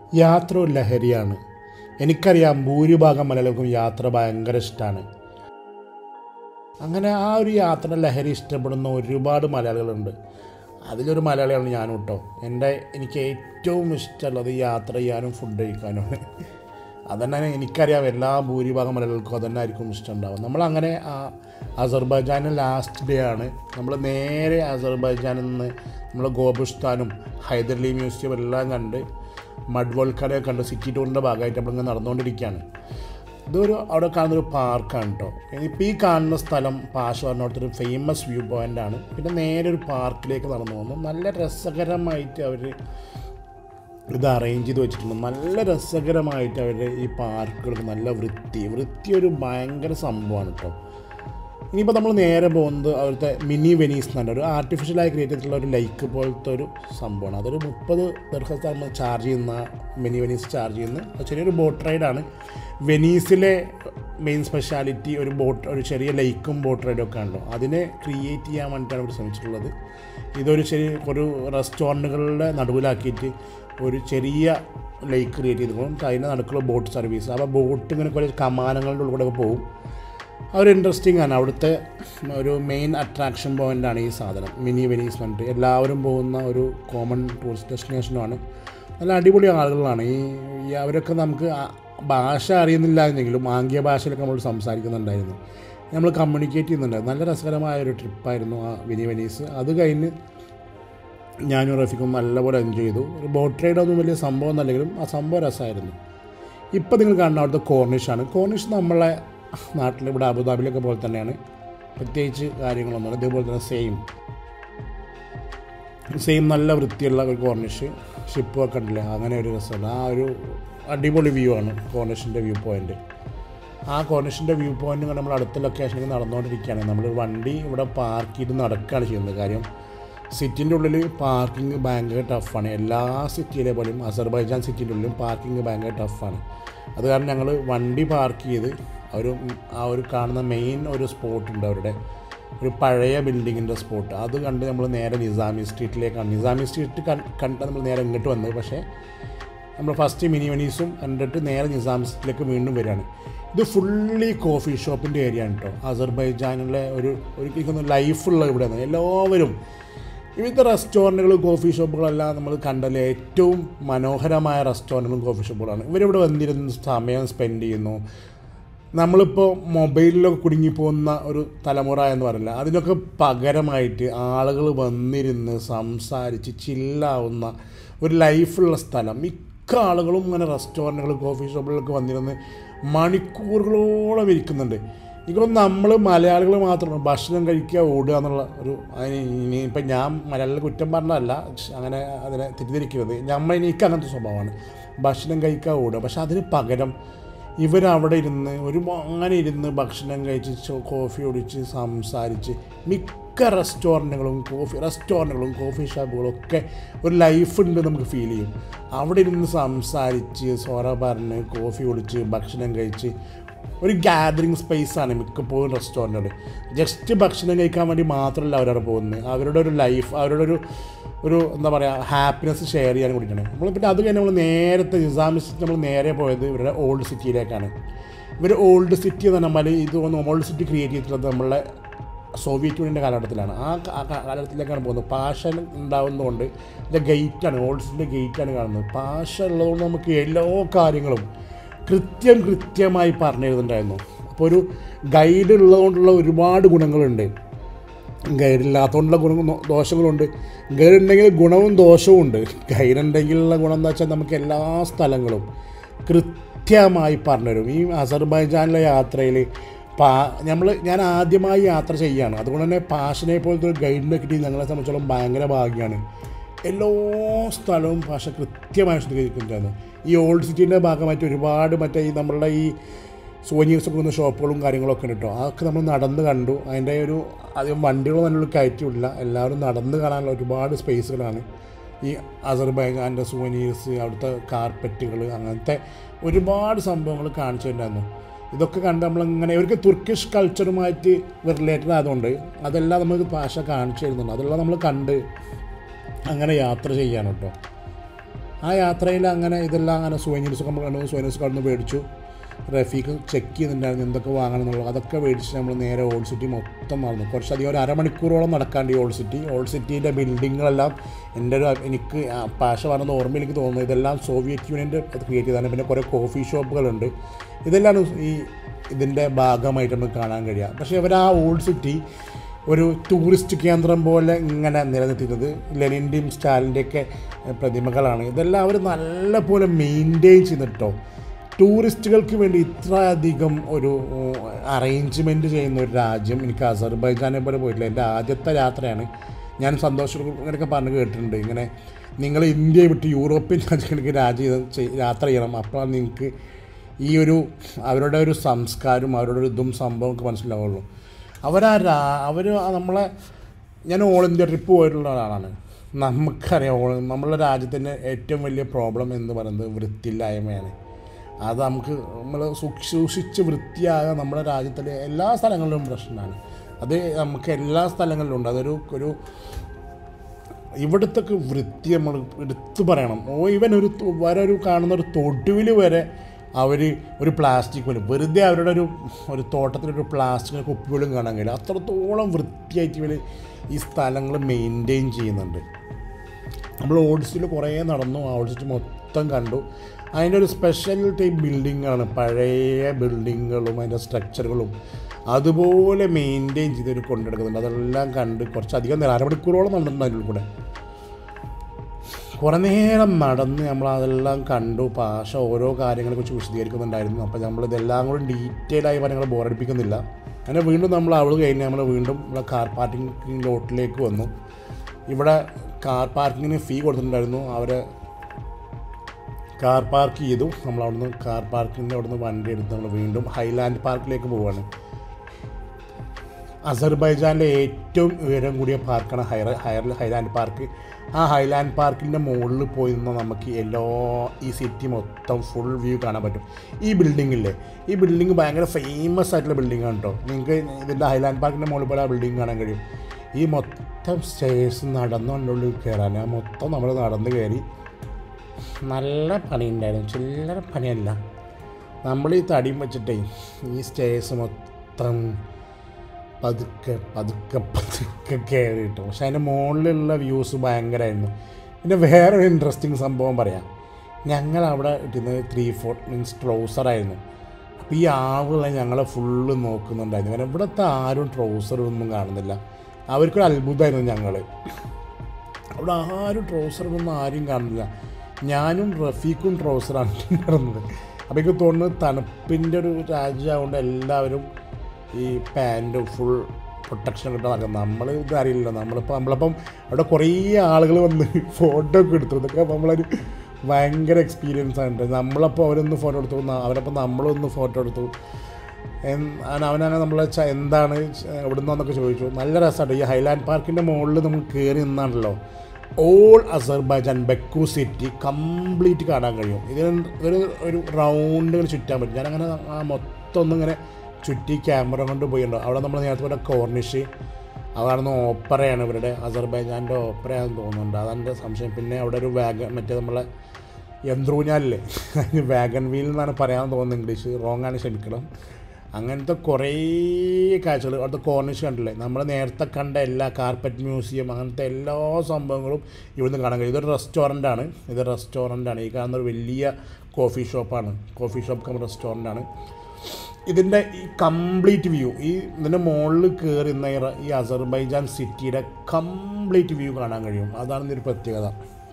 യാത്ര ഒരു ലഹരിയാണ് എനിക്കറിയാം ഭൂരിഭാഗം മലയാളികൾക്കും യാത്ര ഭയങ്കര ഇഷ്ടമാണ് അങ്ങനെ ആ ഒരു യാത്ര ലഹരി ഇഷ്ടപ്പെടുന്ന ഒരുപാട് മലയാളികളുണ്ട് അതിലൊരു മലയാളിയാണ് ഞാനും കേട്ടോ എൻ്റെ എനിക്ക് ഏറ്റവും ഇഷ്ടമുള്ളത് യാത്ര ചെയ്യാനും ഫുഡ് കഴിക്കാനുമാണ് അതന്നെ എനിക്കറിയാം എല്ലാ ഭൂരിഭാഗം മലയാളികൾക്കും അതന്നെ ആയിരിക്കും ഇഷ്ടമുണ്ടാവും നമ്മളങ്ങനെ ആ അസർബൈജാനിൽ ലാസ്റ്റ് ഡേ ആണ് നമ്മൾ നേരെ അസർബൈജാനിൽ നിന്ന് നമ്മൾ ഗോപുസ്ഥാനും ഹൈദരലി മ്യൂസിയം എല്ലാം കണ്ട് മഡ്വോൾക്കറെ കണ്ട് സിറ്റി ടൂറിൻ്റെ ഭാഗമായിട്ട് നമ്മളിങ്ങനെ നടന്നുകൊണ്ടിരിക്കുകയാണ് ഇതൊരു അവിടെ കാണുന്നൊരു പാർക്കാണ് കേട്ടോ ഇപ്പോൾ ഈ കാണുന്ന സ്ഥലം പാശ്വാറിനോടത്തൊരു ഫേമസ് വ്യൂ പോയിൻ്റ് ആണ് പിന്നെ നേരെ ഒരു പാർക്കിലേക്ക് നടന്നു പോകുന്നു നല്ല രസകരമായിട്ട് അവർ ഇത് അറേഞ്ച് ചെയ്ത് വെച്ചിട്ടുണ്ട് നല്ല രസകരമായിട്ട് അവരുടെ ഈ പാർക്കുകൾക്ക് നല്ല വൃത്തി വൃത്തി ഒരു ഭയങ്കര സംഭവമാണ് കേട്ടോ ഇനിയിപ്പോൾ നമ്മൾ നേരെ പോകുന്നത് അവിടുത്തെ മിനി വെനീസ് എന്ന് പറഞ്ഞ ഒരു ആർട്ടിഫിഷ്യലായി ക്രിയേറ്റ് ചെയ്തിട്ടുള്ള ഒരു ലൈക്ക് പോലത്തെ ഒരു സംഭവമാണ് അതൊരു മുപ്പത് ദർഹസ് നമ്മൾ ചാർജ് ചെയ്യുന്ന മിനി വെനീസ് ചാർജ് ചെയ്യുന്ന അത് ചെറിയൊരു ബോട്ട് റൈഡാണ് വെനീസിലെ മെയിൻ സ്പെഷ്യാലിറ്റി ഒരു ബോട്ട് ഒരു ചെറിയ ലൈക്കും ബോട്ട് റൈഡും ഒക്കെ ഉണ്ടോ അതിനെ ക്രിയേറ്റ് ചെയ്യാൻ വേണ്ടിയിട്ടാണ് അവർ ശ്രമിച്ചിട്ടുള്ളത് ഇതൊരു ചെറിയ ഒരു റെസ്റ്റോറൻറ്റുകളുടെ നടുവിലാക്കിയിട്ട് ഒരു ചെറിയ ലേക്ക് ക്രിയേറ്റ് ചെയ്തിട്ടുണ്ട് അതിൻ്റെ നടുക്കുള്ള ബോട്ട് സർവീസ് അപ്പോൾ ബോട്ട് ഇങ്ങനെ കുറേ കമാനങ്ങളുടെ ഉള്ളിൽ കൂടെ പോകും ഒരു ഇൻട്രസ്റ്റിംഗ് ആണ് അവിടുത്തെ ഒരു മെയിൻ അട്രാക്ഷൻ പോയിൻ്റാണ് ഈ സാധനം മിനി വെനീസ് പറഞ്ഞിട്ട് എല്ലാവരും പോകുന്ന ഒരു കോമൺ ടൂറിസ്റ്റ് ഡെസ്റ്റിനേഷനുമാണ് നല്ല അടിപൊളി ആളുകളാണ് ഈ ഈ അവരൊക്കെ നമുക്ക് ആ- ഭാഷ അറിയുന്നില്ല എന്നെങ്കിലും ആംഗ്യ ഭാഷയിലൊക്കെ നമ്മൾ സംസാരിക്കുന്നുണ്ടായിരുന്നു നമ്മൾ കമ്മ്യൂണിക്കേറ്റ് ചെയ്യുന്നുണ്ടായിരുന്നു നല്ല രസകരമായ ഒരു ട്രിപ്പായിരുന്നു ആ മിനി വെനീസ് അത് കഴിഞ്ഞ് ഞാനും റഫിക്കും നല്ലപോലെ എൻജോയ് ചെയ്തു ഒരു ബോട്ട് റൈഡൊന്നും വലിയ സംഭവം ഒന്നല്ലെങ്കിലും ആ സംഭവം രസമായിരുന്നു ഇപ്പം നിങ്ങൾ കാണുന്ന അവിടുത്തെ കോർണിഷാണ് കോർണിഷ് നമ്മളെ നാട്ടിൽ ഇവിടെ അബുദാബിയിലൊക്കെ പോലെ തന്നെയാണ് പ്രത്യേകിച്ച് കാര്യങ്ങളൊന്നുമില്ല ഇതേപോലെ തന്നെ സെയിം സെയിം നല്ല വൃത്തിയുള്ള ഒരു കോർണിഷ് ഷിപ്പ് ഒക്കെ ഉണ്ടല്ലേ അങ്ങനെ ഒരു രസമാണ് ആ ഒരു അടിപൊളി വ്യൂ ആണ് കോർണിഷിൻ്റെ വ്യൂ പോയിൻ്റ് ആ കോർണിഷിൻ്റെ വ്യൂ പോയിൻ്റ് നമ്മൾ അടുത്ത ലൊക്കേഷനിൽ നടന്നുകൊണ്ടിരിക്കുകയാണ് നമ്മൾ വണ്ടി ഇവിടെ പാർക്ക് ചെയ്ത് നടക്കുകയാണ് ചെയ്യുന്നത് കാര്യം സിറ്റിൻ്റെ ഉള്ളിൽ പാർക്കിംഗ് ഭയങ്കര ടഫാണ് എല്ലാ സിറ്റിയിലെ പോലെയും അസർബൈജാൻ സിറ്റിൻ്റെ ഉള്ളിലും പാർക്കിംഗ് ഭയങ്കര ടഫാണ് അത് കാരണം ഞങ്ങൾ വണ്ടി പാർക്ക് ചെയ്ത് ആ ഒരു ആ ഒരു കാണുന്ന മെയിൻ ഒരു സ്പോട്ടുണ്ട് അവരുടെ ഒരു പഴയ ബിൽഡിങ്ങിൻ്റെ സ്പോട്ട് അത് കണ്ട് നമ്മൾ നേരെ നിസാമി സ്ട്രീറ്റിലേക്കാണ് നിസാമി സ്ട്രീറ്റ് കണ്ട് നമ്മൾ നേരെ ഇങ്ങോട്ട് വന്നത് പക്ഷേ നമ്മൾ ഫസ്റ്റ് മിനി വെനീസും കണ്ടിട്ട് നേരെ നിസാം സിറ്റിയിലേക്ക് വീണ്ടും വരികയാണ് ഇത് ഫുള്ളി കോഫി ഷോപ്പിൻ്റെ ഏരിയ ആണ് കേട്ടോ അസർബൈജാനിലെ ഒരു ഒരു ലൈഫുള്ള ഇവിടെയാണ് എല്ലാവരും ഇവിടുത്തെ റെസ്റ്റോറൻറ്റുകൾ കോഫി ഷോപ്പുകളെല്ലാം നമ്മൾ കണ്ടല്ലേ ഏറ്റവും മനോഹരമായ റെസ്റ്റോറൻറ്റുകളും കോഫി ഷോപ്പുകളാണ് ഇവരിവിടെ വന്നിരുന്ന് സമയം സ്പെൻഡ് ചെയ്യുന്നു നമ്മളിപ്പോൾ മൊബൈലിലൊക്കെ കുടുങ്ങിപ്പോകുന്ന ഒരു തലമുറ എന്ന് പറയില്ല അതിനൊക്കെ പകരമായിട്ട് ആളുകൾ വന്നിരുന്ന് സംസാരിച്ച് ചില്ലാവുന്ന ഒരു ലൈഫുള്ള സ്ഥലം മിക്ക ആളുകളും ഇങ്ങനെ റെസ്റ്റോറൻറ്റുകൾ കോഫി ഷോപ്പുകളിലൊക്കെ വന്നിരുന്ന് മണിക്കൂറുകളോളം ഇരിക്കുന്നുണ്ട് എനിക്കൊന്നും നമ്മൾ മലയാളികൾ മാത്രമാണ് ഭക്ഷണം കഴിക്കുക ഓടുക എന്നുള്ള ഒരു അതിന് ഇനി ഇപ്പം ഞാൻ മലയാളികൾ കുറ്റം പറഞ്ഞതല്ല അങ്ങനെ അതിനെ തെറ്റിദ്ധരിക്കുന്നത് നമ്മൾ എനിക്ക് അങ്ങനത്തെ സ്വഭാവമാണ് ഭക്ഷണം കഴിക്കുക ഓടുക പക്ഷെ അതിന് പകരം ഇവരവിടെ ഇരുന്ന് ഒരു അങ്ങനെ ഇരുന്ന് ഭക്ഷണം കഴിച്ച് ചോ- കോഫി ഒടിച്ച് സംസാരിച്ച് മിക്ക റെസ്റ്റോറൻറ്റുകളും കോഫി റെസ്റ്റോറൻറ്റുകളും കോഫി ഷോപ്പുകളും ഒക്കെ ഒരു ലൈഫ് ഉണ്ട് നമുക്ക് ഫീൽ ചെയ്യും അവിടെ ഇരുന്ന് സംസാരിച്ച് സോറ പറഞ്ഞ് കോഫി കുടിച്ച് ഭക്ഷണം കഴിച്ച് ഒരു ഗാദറിങ് സ്പേസാണ് മിക്കപ്പോഴും റെസ്റ്റോറൻറ്റുകൾ ജസ്റ്റ് ഭക്ഷണം കഴിക്കാൻ വേണ്ടി മാത്രമല്ല അവരവിടെ പോകുന്നത് അവരുടെ ഒരു ലൈഫ് അവരുടെ ഒരു ഒരു എന്താ പറയുക ഹാപ്പിനെസ് ഷെയർ ചെയ്യാൻ കൂടിയിട്ടാണ് നമ്മൾ പിന്നെ അത് കഴിഞ്ഞ് നമ്മൾ നേരത്തെ നിസാമി സിറ്റി നമ്മൾ നേരെ പോയത് ഇവരുടെ ഓൾഡ് സിറ്റിയിലേക്കാണ് ഇവർ ഓൾഡ് സിറ്റി എന്ന് പറഞ്ഞാൽ ഇത് ഒന്ന് ഓൾഡ് സിറ്റി ക്രിയേറ്റ് ചെയ്തിട്ടുള്ളത് നമ്മളെ സോവിയറ്റ് യൂണിയൻ്റെ കാലഘട്ടത്തിലാണ് ആ ക- ആ ക- കാലഘട്ടത്തിലേക്കാണ് പോകുന്നത് പാഷ ഉണ്ടാകുന്നതുകൊണ്ട് ഇതിൻ്റെ ഗേറ്റാണ് ഓൾഡ് സിറ്റിൻ്റെ ഗേറ്റാണ് കാണുന്നത് പാഷ ഉള്ളതുകൊണ്ട് നമുക്ക് എല്ലാ കാര്യങ്ങളും കൃത്യം കൃത്യമായി പറഞ്ഞു തരുന്നുണ്ടായിരുന്നു അപ്പോൾ ഒരു ഗൈഡ് ഉള്ളതുകൊണ്ടുള്ള ഒരുപാട് ഗുണങ്ങളുണ്ട് ഗൈഡ് ഇല്ലാത്തതുകൊണ്ടുള്ള ഗുണ ദോഷങ്ങളുണ്ട് ഗൈഡ് ഉണ്ടെങ്കിൽ ഗുണവും ദോഷവും ഉണ്ട് ഗൈഡ് ഉണ്ടെങ്കിലുള്ള ഗുണം എന്താ വെച്ചാൽ നമുക്ക് എല്ലാ സ്ഥലങ്ങളും കൃത്യമായി പറഞ്ഞുതരും ഈ അസർബൈജാനിലെ യാത്രയിൽ പാ നമ്മൾ ഞാൻ ആദ്യമായി യാത്ര ചെയ്യുകയാണ് അതുകൊണ്ട് തന്നെ പാഷനെ പോലത്തെ ഒരു ഗൈഡിനെ കിട്ടി ഞങ്ങളെ സംബന്ധിച്ചോളം ഭയങ്കര ഭാഗ്യമാണ് എല്ലാ സ്ഥലവും ഭാഷ കൃത്യമായി വിശദീകരിക്കുന്നുണ്ടായിരുന്നു ഈ ഓൾഡ് സിറ്റീൻ്റെ ഭാഗമായിട്ട് ഒരുപാട് മറ്റേ ഈ നമ്മളുടെ ഈ സോനിയേഴ്സ് ഒക്കെ വന്ന ഷോപ്പുകളും കാര്യങ്ങളൊക്കെ ഉണ്ട് കേട്ടോ അതൊക്കെ നമ്മൾ നടന്ന് കണ്ടു അതിൻ്റെ ഒരു അധികം വണ്ടികളും അതിനുള്ള കയറ്റമില്ല എല്ലാവരും നടന്ന് കാണാനുള്ള ഒരുപാട് സ്പേസുകളാണ് ഈ അസർബൈജാൻ്റെ സോനിയേഴ്സ് അവിടുത്തെ കാർപ്പറ്റുകൾ അങ്ങനത്തെ ഒരുപാട് സംഭവങ്ങൾ കാണിച്ചിട്ടുണ്ടായിരുന്നു ഇതൊക്കെ കണ്ട് നമ്മളിങ്ങനെ ഇവർക്ക് തുർക്കിഷ് കൾച്ചറുമായിട്ട് റിലേറ്റഡ് ആയതുകൊണ്ട് അതെല്ലാം നമുക്ക് ഭാഷ കാണിച്ചു തരുന്നുണ്ട് അതെല്ലാം നമ്മൾ കണ്ട് അങ്ങനെ യാത്ര ചെയ്യാണ് കേട്ടോ ആ യാത്രയിൽ അങ്ങനെ ഇതെല്ലാം അങ്ങനെ സുവനീർസ് നമ്മൾ കണ്ടു സുവനീർസ് കടന്ന് മേടിച്ചു റഫീഖ് ചെക്ക് ചെയ്യുന്നുണ്ടായിരുന്നു എന്തൊക്കെ വാങ്ങണം എന്നുള്ളത് അതൊക്കെ മേടിച്ച് നമ്മൾ നേരെ ഓൾഡ് സിറ്റി മൊത്തം നടന്നു കുറച്ചധികം ഒരു അരമണിക്കൂറോളം നടക്കാണ്ട് ഈ ഓൾഡ് സിറ്റി ഓൾഡ് സിറ്റീൻ്റെ ബിൽഡിങ്ങുകളെല്ലാം എൻ്റെ ഒരു എനിക്ക് ആ പാഷ പറഞ്ഞത് ഓർമ്മയിൽ എനിക്ക് തോന്നുന്നു ഇതെല്ലാം സോവിയറ്റ് യൂണിയൻ്റെ അത് ക്രിയേറ്റ് ചെയ്തതാണ് പിന്നെ കുറേ കോഫി ഷോപ്പുകളുണ്ട് ഇതെല്ലാം ഈ ഇതിൻ്റെ ഭാഗമായിട്ട് നമുക്ക് കാണാൻ കഴിയുക പക്ഷേ ഇവർ ആ ഓൾഡ് സിറ്റി ഒരു ടൂറിസ്റ്റ് കേന്ദ്രം പോലെ ഇങ്ങനെ നിലനിർത്തുന്നത് ലെനിൻ്റെയും സ്റ്റാലിൻ്റെയൊക്കെ പ്രതിമകളാണ് ഇതെല്ലാം അവർ നല്ല പോലെ മെയിൻറ്റെയിൻ ചെയ്യുന്നിട്ടോ ടൂറിസ്റ്റുകൾക്ക് വേണ്ടി ഇത്ര അധികം ഒരു അറേഞ്ച്മെൻറ്റ് ചെയ്യുന്ന ഒരു രാജ്യം എനിക്ക് അസർബൈജാനെ പോലെ പോയിട്ടില്ല എൻ്റെ ആദ്യത്തെ യാത്രയാണ് ഞാൻ സന്തോഷം ഇങ്ങനെയൊക്കെ പറഞ്ഞു കേട്ടിട്ടുണ്ട് ഇങ്ങനെ നിങ്ങൾ ഇന്ത്യയെ വിട്ട് യൂറോപ്യൻ രാജ്യങ്ങൾക്ക് രാജ്യം ചെയ്- യാത്ര ചെയ്യണം അപ്പോഴാണ് നിങ്ങൾക്ക് ഈ ഒരു അവരുടെ ഒരു സംസ്കാരവും അവരുടെ ഒരു ഇതും സംഭവം ഒക്കെ മനസ്സിലാവുള്ളൂ അവരാ രാ അവർ നമ്മളെ ഞാൻ ഓൾ ഇന്ത്യ ട്രിപ്പ് പോയിട്ടുള്ള ഒരാളാണ് നമുക്കറിയാം ഓൾ നമ്മളുടെ രാജ്യത്തിൻ്റെ ഏറ്റവും വലിയ പ്രോബ്ലം എന്ന് പറയുന്നത് വൃത്തിയില്ലായ്മയാണ് അത് നമുക്ക് നമ്മൾ സൂക്ഷിച്ച് വൃത്തിയായ നമ്മുടെ രാജ്യത്തിലെ എല്ലാ സ്ഥലങ്ങളിലും പ്രശ്നമാണ് അത് നമുക്ക് എല്ലാ സ്ഥലങ്ങളിലും ഉണ്ട് അതൊരു ഒരു ഇവിടുത്തൊക്കെ വൃത്തി നമ്മൾ എടുത്തു പറയണം ഓ ഇവൻ ഒരു തൊ- വരെ ഒരു കാണുന്ന ഒരു തൊടുവിൽ വരെ അവർ ഒരു പ്ലാസ്റ്റിക് പോലും വെറുതെ അവരുടെ ഒരു ഒരു തോട്ടത്തിലൊരു പ്ലാസ്റ്റിക് കുപ്പികളും കാണാൻ കഴിയില്ല അത്രത്തോളം വൃത്തിയായിട്ട് ഇവർ ഈ സ്ഥലങ്ങൾ മെയിൻറ്റെയിൻ ചെയ്യുന്നുണ്ട് നമ്മൾ ഓഡിസിൽ കുറേ നടന്നു ഓഡിസിറ്റ് മൊത്തം കണ്ടു അതിൻ്റെ ഒരു സ്പെഷ്യൽ ടൈപ്പ് ബിൽഡിങ്ങാണ് പഴയ ബിൽഡിങ്ങുകളും അതിൻ്റെ സ്ട്രക്ചറുകളും അതുപോലെ മെയിൻറ്റെയിൻ ചെയ്തൊരു കൊണ്ടെടുക്കുന്നുണ്ട് അതെല്ലാം കണ്ട് കുറച്ചധികം നേരം അരമണിക്കൂറോളം നടന്നു അതിൻ്റെ കൂടെ കുറേ നേരം നടന്ന് നമ്മൾ അതെല്ലാം കണ്ടു പാഷ ഓരോ കാര്യങ്ങളെക്കുറിച്ച് വിശദീകരിക്കുന്നുണ്ടായിരുന്നു അപ്പോൾ നമ്മൾ ഇതെല്ലാം കൂടി ഡീറ്റെയിൽ ആയി പറഞ്ഞ് ഞങ്ങൾ ബോറടിപ്പിക്കുന്നില്ല അങ്ങനെ വീണ്ടും നമ്മൾ അവിടെ കഴിഞ്ഞ് നമ്മൾ വീണ്ടും നമ്മളെ കാർ പാർക്കിംഗ് ലോട്ടിലേക്ക് വന്നു ഇവിടെ കാർ പാർക്കിങ്ങിന് ഫീ കൊടുത്തിട്ടുണ്ടായിരുന്നു അവരെ കാർ പാർക്ക് ചെയ്തു നമ്മൾ അവിടുന്ന് കാർ പാർക്കിൻ്റെ അവിടുന്ന് വണ്ടി എടുത്ത് നമ്മൾ വീണ്ടും ഹൈലാൻഡ് പാർക്കിലേക്ക് പോവുകയാണ് അസർബൈജാനിലെ ഏറ്റവും ഉയരം കൂടിയ പാർക്കാണ് ഹൈറ ഹൈർ ഹൈലാൻഡ് പാർക്ക് ആ ഹൈലാൻഡ് പാർക്കിൻ്റെ മുകളിൽ പോയി നിന്നാൽ നമുക്ക് എല്ലാ ഈ സിറ്റി മൊത്തം ഫുൾ വ്യൂ കാണാൻ പറ്റും ഈ ബിൽഡിങ്ങില്ലേ ഈ ബിൽഡിങ് ഭയങ്കര ഫേമസ് ആയിട്ടുള്ള ബിൽഡിംഗ് ആണ് കേട്ടോ നിങ്ങൾക്ക് ഇതിൻ്റെ ഹൈലാൻഡ് പാർക്കിൻ്റെ മുകളിൽ പോലെ ആ ബിൽഡിംഗ് കാണാൻ കഴിയും ഈ മൊത്തം സ്റ്റേഴ്സ് നടന്നുകൊണ്ടുള്ളിൽ കയറാൻ ആ മൊത്തം നമ്മൾ നടന്ന് കയറി നല്ല പണിയുണ്ടായിരുന്നു ചില്ലറ പണിയല്ല നമ്മൾ ഈ തടിയും വെച്ചിട്ടേ ഈ സ്റ്റേഴ്സ് മൊത്തം പതുക്കെ പതുക്കെ പതുക്കെ കയറി കിട്ടും പക്ഷെ അതിൻ്റെ മുകളിലുള്ള വ്യൂസ് ഭയങ്കരമായിരുന്നു പിന്നെ വേറൊരു ഇൻട്രസ്റ്റിംഗ് സംഭവം പറയാം ഞങ്ങൾ അവിടെ ഇട്ടുന്നത് ത്രീ ഫോർ മീൻസ് ട്രൗസറായിരുന്നു അപ്പോൾ ഈ ആളുകളെ ഞങ്ങളെ ഫുള്ള് നോക്കുന്നുണ്ടായിരുന്നു കാരണം ഇവിടുത്തെ ആരും ട്രൗസറൊന്നും കാണുന്നില്ല അവർക്കൊരു അത്ഭുതമായിരുന്നു ഞങ്ങൾ അവിടെ ആരും ട്രൗസർ ഒന്നും ആരും കാണുന്നില്ല ഞാനും റഫീഖും ട്രൗസറാണ് നടന്നത് അപ്പോൾ എനിക്ക് തോന്നുന്നത് തണുപ്പിൻ്റെ ഒരു രാജ്യമായതുകൊണ്ട് എല്ലാവരും ഈ പാൻറ് ഫുൾ പ്രൊട്ടക്ഷൻ കിട്ടാൻ നടക്കുന്നത് നമ്മൾ ഇത് അറിയില്ല നമ്മളിപ്പോൾ നമ്മളിപ്പം അവിടെ കുറേ ആളുകൾ വന്ന് ഫോട്ടോ ഒക്കെ എടുത്തു ഇതൊക്കെ നമ്മളൊരു ഭയങ്കര എക്സ്പീരിയൻസ് ആണ് നമ്മളപ്പോൾ അവരൊന്ന് ഫോട്ടോ എടുത്തു ന- അവരപ്പോൾ നമ്മളൊന്ന് ഫോട്ടോ എടുത്തു എൻ- അവൻ- അവനാണ് നമ്മളെ ച- എന്താണ് എവിടെ നിന്നൊക്കെ ചോദിച്ചു നല്ല രസമാണ് ഈ ഹൈലാൻഡ് പാർക്കിൻ്റെ മുകളിൽ നമ്മൾ കയറി നിന്നാണല്ലോ all Azerbaijan Baku city complete കാണാൻ കഴിയും ഇതിന് ഒരു ഒരു റൗണ്ട് ഇങ്ങനെ ചുറ്റാൻ പറ്റും ഞാനങ്ങനെ ആ മൊത്തം ഒന്നും ഇങ്ങനെ ചുറ്റി ക്യാമറ കൊണ്ട് പോയിട്ടുണ്ട് അവിടെ നമ്മൾ നേരത്തെ പോലെ കോർണിഷ് അതാണെന്ന് ഓപ്പറയാണ് ഇവരുടെ അസർബൈജാൻ്റെ ഓപ്പറയാണെന്ന് തോന്നുന്നുണ്ട് അതെൻ്റെ സംശയം പിന്നെ അവിടെ ഒരു വാഗൺ മറ്റേ നമ്മളെ യന്ത്രൂഞ്ഞാലില്ലേ അതിന് വാഗൺ വീൽ എന്നാണ് പറയാൻ തോന്നുന്നത് ഇംഗ്ലീഷ് റോങ് ആണ് ക്ഷമിക്കണം അങ്ങനത്തെ കുറേ കാഴ്ചകൾ അവിടുത്തെ കോർണിഷ് കണ്ടില്ലേ നമ്മൾ നേരത്തെ കണ്ട എല്ലാ കാർപ്പറ്റ് മ്യൂസിയം അങ്ങനത്തെ എല്ലാ സംഭവങ്ങളും ഇവിടുന്ന് കാണാൻ കഴിയും ഇതൊരു റെസ്റ്റോറൻ്റാണ് ഇത് റെസ്റ്റോറൻ്റാണ് ഈ കാണുന്ന ഒരു വലിയ കോഫി ഷോപ്പാണ് കോഫി ഷോപ്പ് കം റെസ്റ്റോറൻ്റാണ് ഇതിൻ്റെ ഈ കംപ്ലീറ്റ് വ്യൂ ഈ ഇതിൻ്റെ മുകളിൽ കയറി നിന്ന ഈ റ- ഈ അസർബൈജാൻ സിറ്റിയുടെ കംപ്ലീറ്റ് വ്യൂ കാണാൻ കഴിയും അതാണ് ഇതിൻ്റെ ഒരു പ്രത്യേകത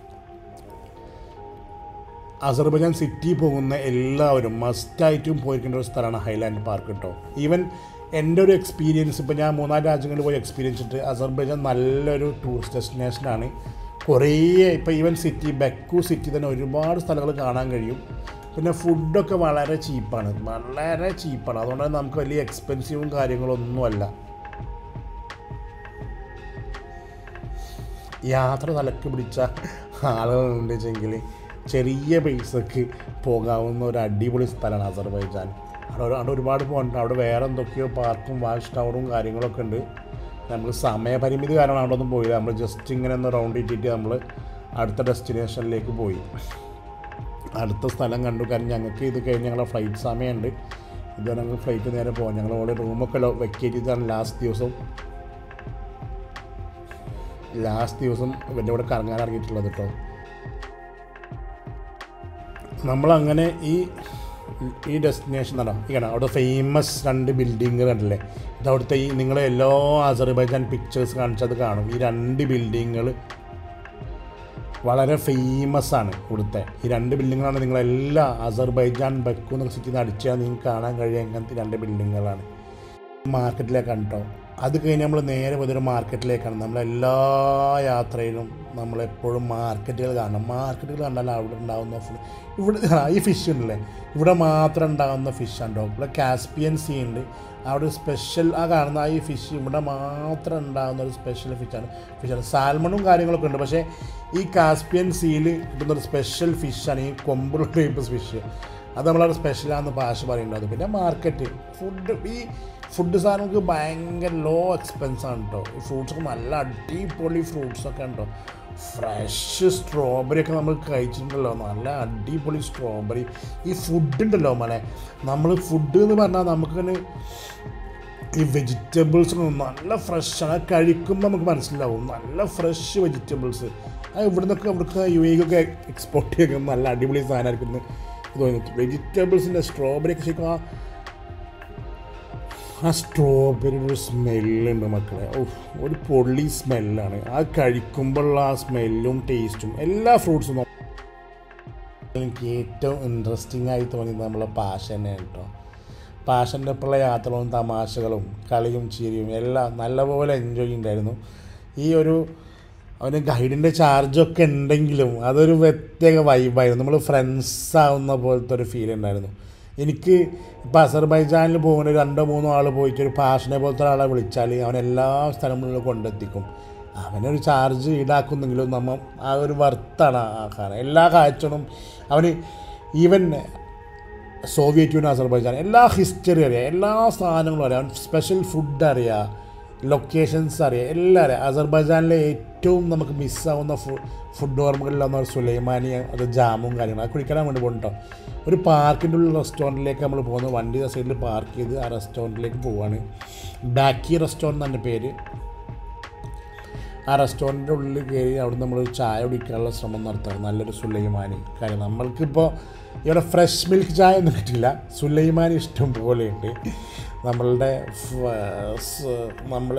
അസർബൈജാൻ സിറ്റി പോകുന്ന എല്ലാവരും മസ്റ്റായിട്ടും പോയിരിക്കേണ്ട ഒരു സ്ഥലമാണ് ഹൈലാൻഡ് പാർക്ക് കേട്ടോ ഈവൻ എൻ്റെ ഒരു എക്സ്പീരിയൻസ് ഇപ്പോൾ ഞാൻ മൂന്നാല് രാജ്യങ്ങളിൽ പോയി എക്സ്പീരിയൻസ് ഇട്ട് അസർബൈജാൻ നല്ലൊരു ടൂറിസ്റ്റ് ഡെസ്റ്റിനേഷനാണ് കുറേ ഇപ്പോൾ ഈവൻ സിറ്റി ബെക്കു സിറ്റി തന്നെ ഒരുപാട് സ്ഥലങ്ങൾ കാണാൻ കഴിയും പിന്നെ ഫുഡൊക്കെ വളരെ ചീപ്പാണ് വളരെ ചീപ്പാണ് അതുകൊണ്ട് തന്നെ നമുക്ക് വലിയ എക്സ്പെൻസീവും കാര്യങ്ങളൊന്നുമല്ല യാത്ര തലക്ക് പിടിച്ച ആളുകളുണ്ട് വെച്ചെങ്കിൽ ചെറിയ പൈസക്ക് പോകാവുന്ന ഒരു അടിപൊളി സ്ഥലമാണ് അസർബൈജാൻ അവിടെ ഒരു- അവിടെ ഒരുപാട് പോകണ്ട അവിടെ വേറെ എന്തൊക്കെയോ പാർക്കും വാച്ച് ടവറും കാര്യങ്ങളൊക്കെ ഉണ്ട് നമുക്ക് സമയപരിമിതി കാരണം അവിടെ ഒന്നും പോയില്ല നമ്മൾ ജസ്റ്റ് ഇങ്ങനെ ഒന്ന് റൗണ്ട് ഇട്ടിട്ട് നമ്മൾ അടുത്ത ഡെസ്റ്റിനേഷനിലേക്ക് പോയി അടുത്ത സ്ഥലം കണ്ടു കാരണം ഞങ്ങൾക്ക് ഇത് കഴിഞ്ഞ് ഞങ്ങളെ ഫ്ലൈറ്റ് സമയമുണ്ട് ഇത് ഞങ്ങൾ ഫ്ലൈറ്റ് നേരെ പോകാം ഞങ്ങൾ ഓൾറെഡി റൂമൊക്കെ വെക്കേറ്റ് ചെയ്താണ് ലാസ്റ്റ് ദിവസം ലാസ്റ്റ് ദിവസം ഇവൻ്റെ കൂടെ കറങ്ങാൻ ഇറങ്ങിയിട്ടുള്ളത് കേട്ടോ നമ്മളങ്ങനെ ഈ ഈ ഡെസ്റ്റിനേഷൻ നട ഈ കാണാം അവിടെ ഫേമസ് രണ്ട് ബിൽഡിങ് കണ്ടില്ലേ ഇത് അവിടുത്തെ ഈ നിങ്ങൾ എല്ലാ അസർബൈജാൻ പിക്ചേഴ്സ് കാണിച്ചത് കാണും ഈ രണ്ട് ബിൽഡിങ്ങുകൾ വളരെ ഫേമസ് ആണ് ഇവിടുത്തെ ഈ രണ്ട് ബിൽഡിങ്ങുകളാണ് നിങ്ങളെല്ലാ അസർബൈജാൻ ബക്കു എന്ന സിറ്റിയിൽ നിന്ന് അടിച്ചാൽ നിങ്ങൾക്ക് കാണാൻ കഴിയുക ഇങ്ങനത്തെ രണ്ട് ബിൽഡിങ്ങുകളാണ് മാർക്കറ്റിലേക്കാണ് കേട്ടോ അത് കഴിഞ്ഞ് നമ്മൾ നേരെ പോയൊരു മാർക്കറ്റിലേക്കാണ് നമ്മളെല്ലാ യാത്രയിലും നമ്മളെപ്പോഴും മാർക്കറ്റുകൾ കാണണം മാർക്കറ്റുകൾ കണ്ടാൽ അവിടെ ഉണ്ടാകുന്ന ഫുഡ് ഇവിടെ ആ, ഈ ഫിഷ് ഉണ്ടല്ലേ ഇവിടെ മാത്രം ഉണ്ടാകുന്ന ഫിഷ് ഉണ്ടോ ഇവിടെ കാസ്പിയൻ സീ ഉണ്ട് അവിടെ ഒരു സ്പെഷ്യൽ ആ കാണുന്ന ആ ഈ ഫിഷ് ഇവിടെ മാത്രം ഉണ്ടാകുന്ന ഒരു സ്പെഷ്യൽ ഫിഷാണ് ഫിഷാണ് സാൽമണും കാര്യങ്ങളൊക്കെ ഉണ്ട് പക്ഷേ ഈ കാസ്പിയൻ സീയിൽ കിട്ടുന്ന ഒരു സ്പെഷ്യൽ ഫിഷാണ് ഈ കൊമ്പുള്ള ടൈപ്പ് ഫിഷ് അത് നമ്മളവിടെ സ്പെഷ്യലാണെന്ന് പാഷ പറയുന്നത് പിന്നെ മാർക്കറ്റ് ഫുഡ് ഈ ഫുഡ് സാധനങ്ങൾക്ക് ഭയങ്കര ലോ എക്സ്പെൻസ് ആണ് കേട്ടോ ഈ ഫ്രൂട്ട്സൊക്കെ നല്ല അടിപൊളി ഫ്രൂട്ട്സൊക്കെ ഉണ്ടോ ഫ്രഷ് സ്ട്രോബെറി ഒക്കെ നമ്മൾ കഴിച്ചിട്ടുണ്ടല്ലോ നല്ല അടിപൊളി സ്ട്രോബെറി ഈ ഫുഡ് ഉണ്ടല്ലോ മനെ നമ്മൾ ഫുഡ് എന്ന് പറഞ്ഞാൽ നമുക്കിങ്ങനെ ഈ വെജിറ്റബിൾസ് നല്ല ഫ്രഷാണ് അത് കഴിക്കുമ്പോൾ നമുക്ക് മനസ്സിലാവും നല്ല ഫ്രഷ് വെജിറ്റബിൾസ് അത് ഇവിടെ നിന്നൊക്കെ ഇവിടുത്തെ യു എക്കൊക്കെ എക്സ്പോർട്ട് ചെയ്യുന്ന നല്ല അടിപൊളി സാധനമായിരിക്കും എന്ന് തോന്നി വെജിറ്റബിൾസിൻ്റെ സ്ട്രോബെറി ഒക്കെ ശരിക്കും ആ ആ സ്ട്രോബെറിയുടെ ഒരു സ്മെല്ലുണ്ട് മക്കളെ ഓഹ് ഒരു പൊള്ളി സ്മെല്ലാണ് ആ കഴിക്കുമ്പോഴുള്ള ആ സ്മെല്ലും ടേസ്റ്റും എല്ലാ ഫ്രൂട്ട്സും എനിക്ക് ഏറ്റവും ഇൻട്രസ്റ്റിംഗ് ആയി തോന്നിയത് നമ്മളെ പാഷ തന്നെയാണ് കേട്ടോ പാഷൻ്റെ ഒപ്പമുള്ള യാത്രകളും തമാശകളും കളിയും ചിരിയും എല്ലാം നല്ലപോലെ എൻജോയ് ഉണ്ടായിരുന്നു ഈ ഒരു അവന് ഗൈഡിൻ്റെ ചാർജൊക്കെ ഉണ്ടെങ്കിലും അതൊരു പ്രത്യേക വൈബായിരുന്നു നമ്മൾ ഫ്രണ്ട്സ് ആവുന്ന പോലത്തെ ഒരു ഫീൽ ഉണ്ടായിരുന്നു എനിക്ക് ഇപ്പോൾ അസർബൈജാനിൽ പോകുന്ന ഒരു രണ്ടോ മൂന്നോ ആൾ പോയിട്ട് ഒരു പാഷനെ പോലത്തെ ഒരാളെ വിളിച്ചാൽ അവൻ എല്ലാ സ്ഥലങ്ങളിലും കൊണ്ടെത്തിക്കും അവനൊരു ചാർജ് ഈടാക്കുന്നെങ്കിലും നമ്മൾ ആ ഒരു വർത്താണ് ആ കാരണം എല്ലാ കാഴ്ചകളും അവന് ഈവൻ സോവിയറ്റ് യൂണിയൻ അസർബൈജാൻ എല്ലാ ഹിസ്റ്ററി അറിയാം എല്ലാ സാധനങ്ങളും അറിയാം സ്പെഷ്യൽ ഫുഡ് അറിയാം ലൊക്കേഷൻസ് അറിയാം എല്ലാം അറിയാം അസർബൈജാനിലെ ഏറ്റവും നമുക്ക് മിസ്സാവുന്ന ഫു ഫുഡ് ഓർമ്മകളിലൊന്ന് സുലൈമാനി അത് ജാമും കാര്യങ്ങളും അത് കുടിക്കാൻ വേണ്ടി പോകും കേട്ടോ ഒരു പാർക്കിൻ്റെ ഉള്ളിൽ റെസ്റ്റോറൻറ്റിലേക്ക് നമ്മൾ പോകുന്നത് വണ്ടി സൈഡിൽ പാർക്ക് ചെയ്ത് ആ റെസ്റ്റോറൻറ്റിലേക്ക് പോവാണ് ബാക്കി റെസ്റ്റോറൻറ്റ് എൻ്റെ പേര് ആ റെസ്റ്റോറൻറ്റിൻ്റെ ഉള്ളിൽ കയറി അവിടെ നമ്മൾ ചായ കുടിക്കാനുള്ള ശ്രമം നടത്തുക നല്ലൊരു സുലൈമാനി കാര്യം നമ്മൾക്കിപ്പോൾ ഇവിടെ ഫ്രഷ് മിൽക്ക് ചായ ഒന്നും കിട്ടില്ല സുലൈമാനി ഇഷ്ടം പോലെയുണ്ട് നമ്മളുടെ നമ്മൾ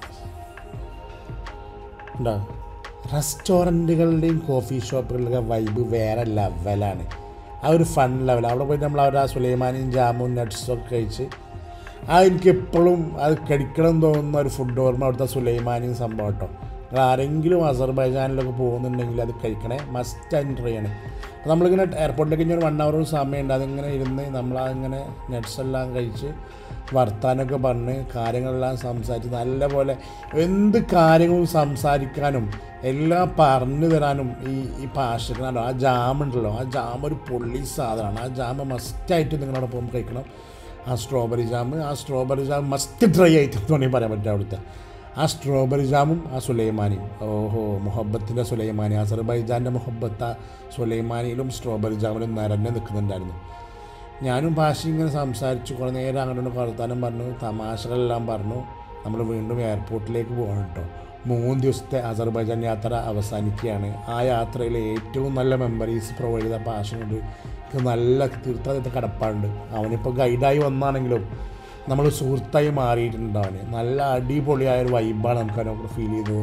ഉണ്ടോ റെസ്റ്റോറൻറ്റുകളുടെയും കോഫി ഷോപ്പുകളുടെയൊക്കെ വൈബ് വേറെ ലെവലാണ് ആ ഒരു ഫൺ ലെവൽ അവിടെ പോയിട്ട് നമ്മൾ അവർ ആ സുലൈമാനിയും ജാമും നട്ട്സും ഒക്കെ കഴിച്ച് ആ എനിക്ക് എപ്പോഴും അത് കഴിക്കണം എന്ന് തോന്നുന്ന ഒരു ഫുഡ് ഓർമ്മ അവിടുത്തെ സുലൈമാനിയും സംഭവം കേട്ടോ നിങ്ങൾ ആരെങ്കിലും അസർബൈജാനിലൊക്കെ പോകുന്നുണ്ടെങ്കിൽ അത് കഴിക്കണേ മസ്റ്റ് എൻറ്റർ ചെയ്യണേ അപ്പോൾ നമ്മളിങ്ങനെ എയർപോർട്ടിലേക്ക് ഇങ്ങനെ ഒരു വൺ അവർ സമയമുണ്ട് അതിങ്ങനെ ഇരുന്ന് നമ്മളങ്ങനെ നട്ട്സ് എല്ലാം കഴിച്ച് വർത്താനമൊക്കെ പറഞ്ഞ് കാര്യങ്ങളെല്ലാം സംസാരിച്ച് നല്ലപോലെ എന്ത് കാര്യങ്ങളും സംസാരിക്കാനും എല്ലാം പറഞ്ഞു തരാനും ഈ ഈ പാഷക്കാരോ ആ ജാം ഉണ്ടല്ലോ ആ ജാം ഒരു പൊള്ളി സാധനമാണ് ആ ജാം മസ്റ്റായിട്ട് നിങ്ങളോടൊപ്പം കഴിക്കണം ആ സ്ട്രോബെറി ജാം ആ സ്ട്രോബെറി ജാം മസ്റ്റ് ഡ്രൈ ആയിട്ട് വേണമെങ്കിൽ പറയാൻ പറ്റും അവിടുത്തെ ആ സ്ട്രോബെറി ജാമും ആ സുലൈമാനിയും ഓഹോ മുഹബത്തിൻ്റെ സുലൈമാനി അസർബൈജാൻ്റെ മുഹബത്ത് ആ സുലൈമാനിയിലും സ്ട്രോബെറി ജാമിലും നിറഞ്ഞു നിൽക്കുന്നുണ്ടായിരുന്നു ഞാനും ഭാഷ ഇങ്ങനെ സംസാരിച്ചു കുറേ നേരം അങ്ങോട്ട് വർത്താനം പറഞ്ഞു തമാശകളെല്ലാം പറഞ്ഞു നമ്മൾ വീണ്ടും എയർപോർട്ടിലേക്ക് പോകണം കേട്ടോ മൂന്ന് ദിവസത്തെ അസർബൈജാൻ യാത്ര അവസാനിക്കുകയാണ് ആ യാത്രയിൽ ഏറ്റവും നല്ല മെമ്മറീസ് പ്രൊവൈഡ് ചെയ്ത പാഷനുണ്ട് എനിക്ക് നല്ല തീർത്ഥാടനത്തെ കടപ്പാടുണ്ട് അവനിപ്പോൾ ഗൈഡായി വന്നാണെങ്കിലും നമ്മൾ സുഹൃത്തായി മാറിയിട്ടുണ്ട് അവന് നല്ല അടിപൊളിയായ ഒരു വൈബാണ് നമുക്ക് അതിനൊക്കെ ഫീൽ ചെയ്തത്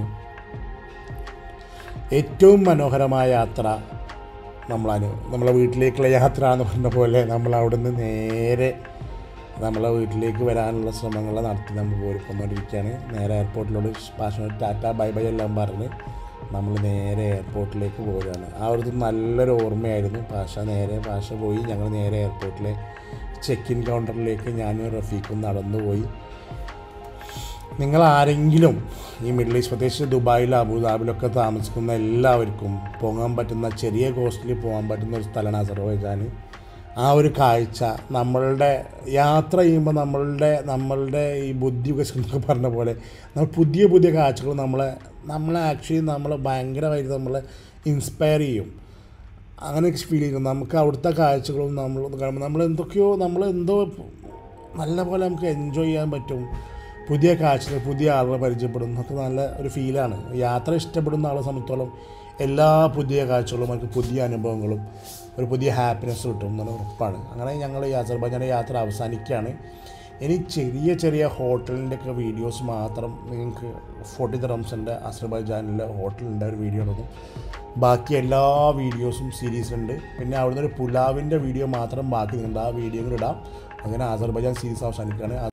ഏറ്റവും മനോഹരമായ യാത്ര നമ്മളനു നമ്മളെ വീട്ടിലേക്കുള്ള യാത്ര എന്ന് പറഞ്ഞ പോലെ നമ്മൾ അവിടുന്ന് നേരെ നമ്മളെ വീട്ടിലേക്ക് വരാനുള്ള ശ്രമങ്ങൾ നടത്തി നമ്മൾ പോയിക്കൊണ്ടിരിക്കുകയാണ് നേരെ എയർപോർട്ടിലോട് പാഷൻ ടാറ്റ ബൈ ബൈ എല്ലാം പറഞ്ഞ് നമ്മൾ നേരെ എയർപോർട്ടിലേക്ക് പോവുകയാണ് ആ ഒരു നല്ലൊരു ഓർമ്മയായിരുന്നു പാഷ നേരെ പാഷ പോയി ഞങ്ങൾ നേരെ എയർപോർട്ടിലെ ചെക്ക് ഇൻ കൗണ്ടറിലേക്ക് ഞാനും റഫീഖും നടന്നുപോയി നിങ്ങൾ ആരെങ്കിലും ഈ മിഡിൽ ഈസ്റ്റ് പ്രത്യേകിച്ച് ദുബായിലും അബുദാബിലൊക്കെ താമസിക്കുന്ന എല്ലാവർക്കും പോകാൻ പറ്റുന്ന ചെറിയ കോസ്റ്റിൽ പോകാൻ പറ്റുന്ന ഒരു സ്ഥലമാണ് അസർബൈജാൻ ആ ഒരു കാഴ്ച നമ്മളുടെ യാത്ര ചെയ്യുമ്പോൾ നമ്മളുടെ നമ്മളുടെ ഈ ബുദ്ധി വികസിക്കുന്നൊക്കെ പറഞ്ഞ പോലെ നമ്മൾ പുതിയ പുതിയ കാഴ്ചകൾ നമ്മളെ നമ്മളെ ആക്ച്വലി നമ്മളെ ഭയങ്കരമായിട്ട് നമ്മളെ ഇൻസ്പയർ ചെയ്യും അങ്ങനെ ഫീൽ ചെയ്യും നമുക്ക് അവിടുത്തെ കാഴ്ചകളും നമ്മൾ കാണുമ്പോൾ നമ്മൾ എന്തൊക്കെയോ നമ്മൾ എന്തോ നല്ല പോലെ നമുക്ക് എൻജോയ് ചെയ്യാൻ പറ്റും പുതിയ കാഴ്ചകൾ പുതിയ ആളുകളെ പരിചയപ്പെടും ഒക്കെ നല്ല ഒരു ഫീലാണ് യാത്ര ഇഷ്ടപ്പെടുന്ന ആളെ സംബന്ധിച്ചോളം എല്ലാ പുതിയ കാഴ്ചകളും നമുക്ക് പുതിയ അനുഭവങ്ങളും ഒരു പുതിയ ഹാപ്പിനെസ് കിട്ടും എന്നുള്ള ഉറപ്പാണ് അങ്ങനെ ഞങ്ങൾ ഈ അസർബൈജാൻ്റെ യാത്ര അവസാനിക്കുകയാണ് ഇനി ചെറിയ ചെറിയ ഹോട്ടലിൻ്റെ ഒക്കെ വീഡിയോസ് മാത്രം നിങ്ങൾക്ക് ഫോർട്ടി റംസിൻ്റെ അസർബൈജാനിലെ ഹോട്ടലിൻ്റെ ഒരു വീഡിയോ എടുക്കും ബാക്കി എല്ലാ വീഡിയോസും സീരീസുണ്ട് പിന്നെ അവിടുന്ന് ഒരു പുലാവിൻ്റെ വീഡിയോ മാത്രം ബാക്കി നിന്നുണ്ട് ആ വീഡിയോ കൂടെ ഇടാം അങ്ങനെ അസർബൈജാൻ സീരീസ് അവസാനിക്കുകയാണ്